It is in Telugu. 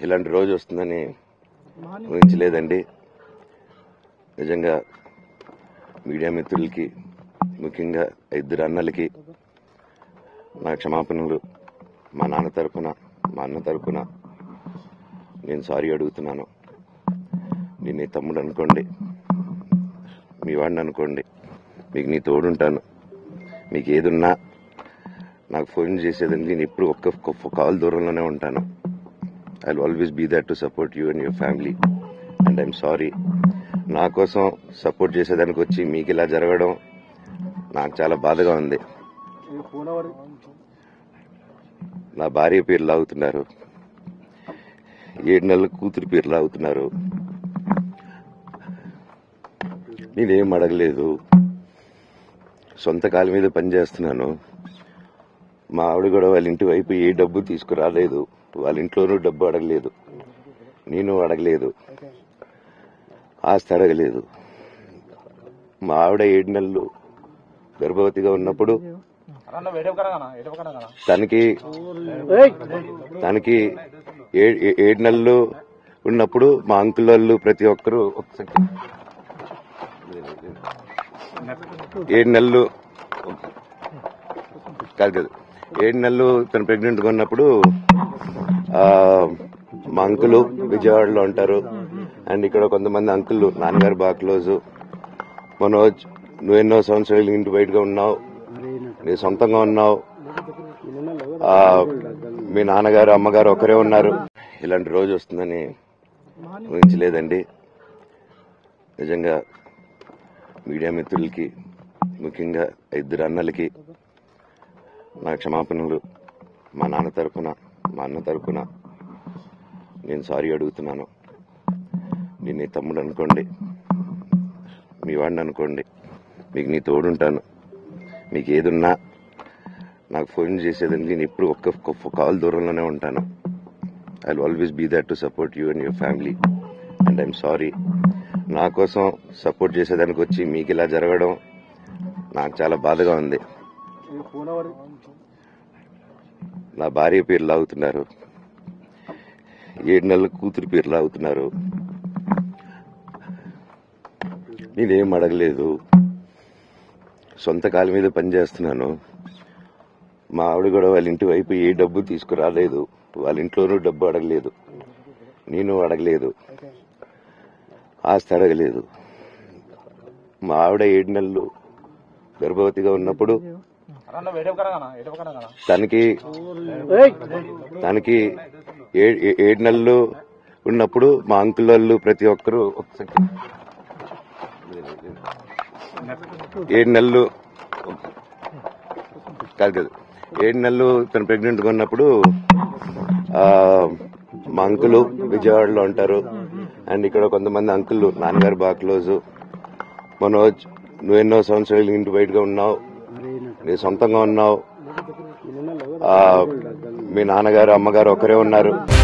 ఇలాంటి రోజు వస్తుందని ఊహించలేదండి నిజంగా మీడియా మిత్రులకి ముఖ్యంగా ఇద్దరు అన్నలకి నా క్షమాపణలు మా నాన్న తరపున మా అన్న తరపున నేను సారీ అడుగుతున్నాను నేను నీ తమ్ముడు అనుకోండి మీ వాడిని అనుకోండి మీకు నీ తోడుంటాను మీకు ఏదున్నా నాకు ఫోన్ చేసేదండి నేను ఎప్పుడు ఒక్క ఒక్క కాల్ దూరంలోనే ఉంటాను I always be that to support you and your family and I'm sorry నా కోసం సపోర్ట్ చేసేదానికి వచ్చి మీకు ఇలా జరగడం నాకు చాలా బాధగా ఉంది నా భార్య పేరు లాగుతున్నారు ఏడు నెలల కూతురు పేరు లాగుతున్నారు నేనేం అడగలేదు సొంత కాలు మీద పనిచేస్తున్నాను మా ఆవిడ కూడా వాళ్ళ ఇంటి వైపు ఏ డబ్బు తీసుకురాలేదు వాళ్ళ ఇంట్లోనూ డబ్బు అడగలేదు నేను అడగలేదు ఆస్తి అడగలేదు మా ఆవిడ ఏడు నెలలు గర్భవతిగా ఉన్నప్పుడు తనకి తనకి ఏ- ఏ- ఏడు నెలలు ఉన్నప్పుడు మా అంకుల్ వాళ్ళు ప్రతి ఒక్కరు ఒక సెకండ్. ఏడు నెలలు కాదు కాదు ఏడు నెలలు తను ప్రెగ్నెంట్ గా ఉన్నప్పుడు ఆ, మా అంకులు విజయవాడలో ఉంటారు అండ్ ఇక్కడ కొంతమంది అంకుల్ నాన్నగారు బాగా క్లోజ్ మనోజ్ నువ్వు ఎన్నో సంవత్సరాలు ఇంటి బయటగా ఉన్నావు నీ సొంతంగా ఉన్నావు ఆ, మీ నాన్నగారు అమ్మగారు ఒకరే ఉన్నారు ఇలాంటి రోజు వస్తుందని ఊహించలేదండి నిజంగా మీడియా మిత్రులకి ముఖ్యంగా ఇద్దరు అన్నలకి నా క్షమాపణలు మా నాన్న తరపున మా అన్న తరపున నేను సారీ అడుగుతున్నాను నేను నీ తమ్ముడు అనుకోండి మీ వాడిని అనుకోండి మీకు నీ తోడుంటాను మీకు ఏదున్నా నాకు ఫోన్ చేసేదండి నేను ఎప్పుడు ఒక్క ఒక్క కాల్ దూరంలోనే ఉంటాను I always be that to support you and your family and I'm sorry నా కోసం సపోర్ట్ చేసేదానికి వచ్చి మీకు ఇలా జరగడం నాకు చాలా బాధగా ఉంది నా భార్య పేరు లాగుతున్నారు ఏడు నెలల కూతురు పేరు లాగుతున్నారు నేనేం అడగలేదు సొంత కాలు మీద పనిచేస్తున్నాను మా ఆవిడ కూడా వాళ్ళ ఇంటి వైపు ఏ డబ్బు తీసుకురాలేదు వాళ్ళ ఇంట్లోనూ డబ్బు అడగలేదు నేను అడగలేదు ఆస్తి అడగలేదు మా ఆవిడ ఏడు నెలలు గర్భవతిగా ఉన్నప్పుడు తనకి తనకి ఏ- ఏ- ఏడు నెలలు ఉన్నప్పుడు మా అంకుల్ వాళ్ళు ప్రతి ఒక్కరు ఒక సెకండ్. ఏడు నెలలు కాదు కాదు ఏడు నెలలు తను ప్రెగ్నెంట్ గా ఉన్నప్పుడు ఆ, మా అంకులు విజయవాడలో ఉంటారు అండ్ ఇక్కడ కొంతమంది అంకుల్ నాన్నగారు బాగా క్లోజ్ మనోజ్ నువ్వు ఎన్నో సంవత్సరాలు ఇంటి బయటగా ఉన్నావు నీ సొంతంగా ఉన్నావు ఆ, మీ నాన్నగారు అమ్మగారు ఒకరే ఉన్నారు